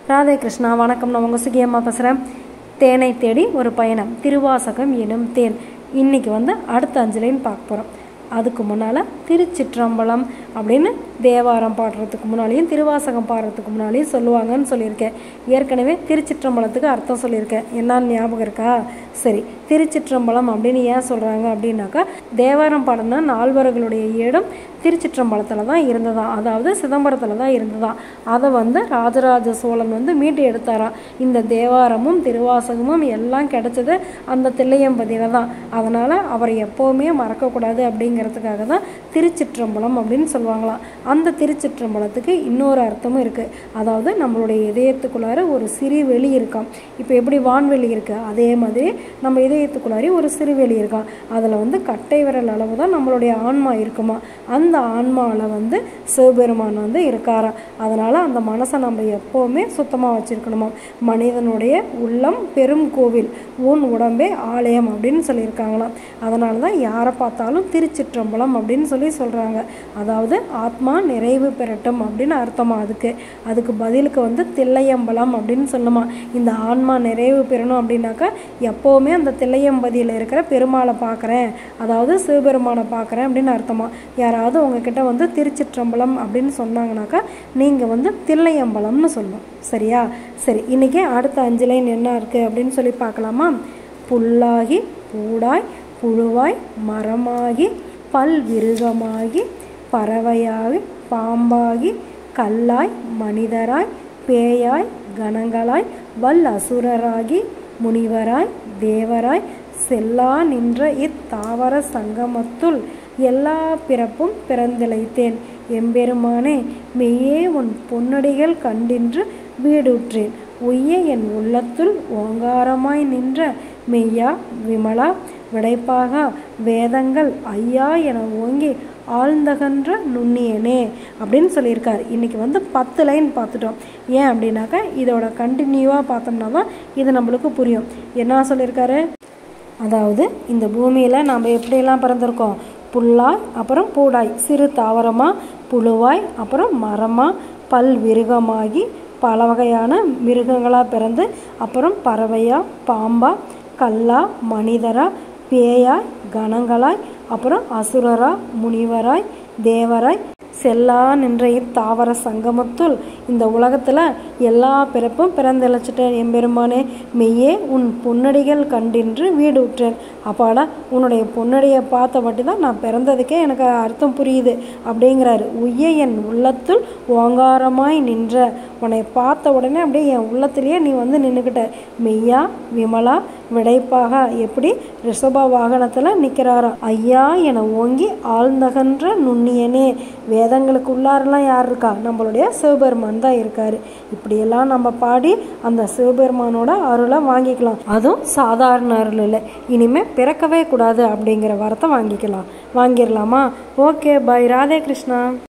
ராதே கிருஷ்ணா வணக்கம் நான் உங்கள் சுகியம்மா பேசுகிறேன் தேனை தேடி ஒரு பயணம் திருவாசகம் எனும் தேன் இன்னைக்கு வந்து அடுத்த அஞ்சலின்னு பார்க்க போகிறோம் அதுக்கு முன்னால் திருச்சிற்றம்பலம் அப்படின்னு தேவாரம் பாடுறதுக்கு முன்னாலேயும் திருவாசகம் பாடுறதுக்கு முன்னாலேயும் சொல்லுவாங்கன்னு சொல்லியிருக்கேன் ஏற்கனவே திருச்சிற்றம்பலத்துக்கு அர்த்தம் சொல்லியிருக்கேன் என்னன்னு ஞாபகம் இருக்கா சரி திருச்சிற்றம்பலம் அப்படின்னு ஏன் சொல்கிறாங்க அப்படின்னாக்கா தேவாரம் பாடின நால்வர்களுடைய இடம் திருச்சிற்றம்பலத்தில் தான் இருந்ததாம் அதாவது சிதம்பரத்தில் தான் இருந்ததாம் அதை வந்து ராஜராஜ சோழன் வந்து மீட்டு எடுத்தாராம் இந்த தேவாரமும் திருவாசகமும் எல்லாம் கிடைச்சது அந்த தில்லையம்பதியில் தான் அதனால் அவரை எப்போவுமே மறக்கக்கூடாது அப்படிங்கிறதுக்காக தான் திருச்சிற்றம்பலம் அப்படின்னு சொல்லுவாங்களாம் அந்த திருச்சிற்றம்பலத்துக்கு இன்னொரு அர்த்தமும் இருக்குது அதாவது நம்மளுடைய இதயத்துக்குள்ளார ஒரு சிறு வெளி இருக்காம் இப்போ எப்படி வான்வெளி இருக்குது அதே மாதிரி நம்ம இதயத்துக்குள்ளாரி ஒரு சிறு வெளி இருக்காம் அதில் வந்து கட்டை விரல் அளவு தான் நம்மளுடைய ஆன்மா இருக்குமா அந்த ஆன்மாவில் வந்து சிவபெருமான் வந்து இருக்காராம் அதனால் அந்த மனசை நம்ம எப்போவுமே சுத்தமாக வச்சுருக்கணுமா மனிதனுடைய உள்ளம் பெரும் கோவில் ஊன் உடம்பே ஆலயம் அப்படின்னு சொல்லியிருக்காங்களாம் அதனால தான் யாரை பார்த்தாலும் திருச்சிற்றம்பலம் அப்படின்னு சொல்லி சொல்கிறாங்க அதாவது ஆத்மா நிறைவு பெறட்டும் அப்படின்னு அர்த்தமா அதுக்கு அதுக்கு பதிலுக்கு வந்து தில்லையம்பலம் அப்படின்னு சொல்லுமா இந்த ஆன்மா நிறைவு பெறணும் அப்படின்னாக்கா எப்போவுமே அந்த தில்லையம்பதியில் இருக்கிற பெருமாளை பார்க்குறேன் அதாவது சிவபெருமானை பார்க்குறேன் அப்படின்னு அர்த்தமா யாராவது உங்ககிட்ட வந்து திருச்சிற்றம்பலம் அப்படின்னு சொன்னாங்கனாக்கா நீங்கள் வந்து தில்லையம்பலம்னு சொல்லணும் சரியா சரி இன்றைக்கி அடுத்த அஞ்சு லைன் என்ன இருக்குது அப்படின்னு சொல்லி பார்க்கலாமா புல்லாகி பூடாய் புழுவாய் மரமாகி பல்விருகமாகி பறவையாகி பாம்பாகி கல்லாய் மனிதராய் பேயாய் கணங்களாய் வல் அசுரராகி முனிவராய் தேவராய் செல்லா நின்ற இத்தாவர சங்கமத்துள் எல்லா பிறப்பும் பிறந்திழைத்தேன் எம்பெருமானே மெய்யே உன் பொன்னடிகள் கண்டின்று வீடுற்றேன் உய்ய என் உள்ளத்துள் ஓங்காரமாய் நின்ற மெய்யா விமலா விடைப்பாக வேதங்கள் ஐயா என ஓங்கி ஆழ்ந்தகன்ற நுண்ணியனே அப்படின்னு சொல்லியிருக்கார் இன்றைக்கி வந்து பத்து லைன் பார்த்துட்டோம் ஏன் அப்படின்னாக்கா இதோட கண்டினியூவாக பார்த்தோம்னா தான் இது நம்மளுக்கு புரியும் என்ன சொல்லியிருக்காரு அதாவது இந்த பூமியில் நாம் எப்படியெல்லாம் பிறந்திருக்கோம் புல்லாய் அப்புறம் பூடாய் சிறு தாவரமாக புழுவாய் அப்புறம் மரமாக பல் விருகமாகி பல வகையான மிருகங்களாக பிறந்து அப்புறம் பறவையாக பாம்பாக கல்லா மனிதரா பேயாய் கணங்களாய் அப்புறம் அசுரரா முனிவராய் தேவராய் செல்லா நின்ற இத்தாவர சங்கமத்துள் இந்த உலகத்தில் எல்லா பிறப்பும் பிறந்தளிச்சிட்டேன் எம்பெருமானே மெய்யே உன் பொன்னடிகள் கண்டின்று வீடு விட்டேன் அப்பாடா உன்னுடைய பொன்னடியை பார்த்த மட்டும் தான் நான் பிறந்ததுக்கே எனக்கு அர்த்தம் புரியுது அப்படிங்கிறாரு உய்ய என் உள்ளத்துள் ஓங்காரமாய் நின்ற உன்னை பார்த்த உடனே அப்படியே என் உள்ளத்திலேயே நீ வந்து நின்றுக்கிட்ட மெய்யா விமலா விடைப்பாக எப்படி ரிஷப வாகனத்தில் நிற்கிறாரா ஐயா என ஓங்கி ஆழ்ந்தகன்ற நுண்ணியனே வேதங்களுக்கு உள்ளாரெல்லாம் யார் இருக்கா நம்மளுடைய சிவபெருமான் தான் இருக்காரு இப்படியெல்லாம் நம்ம பாடி அந்த சிவபெருமானோட அருளை வாங்கிக்கலாம் அதுவும் சாதாரண அருள் இல்லை இனிமேல் பிறக்கவே கூடாது அப்படிங்கிற வரத்தை வாங்கிக்கலாம் வாங்கிடலாமா ஓகே பாய் ராதே கிருஷ்ணா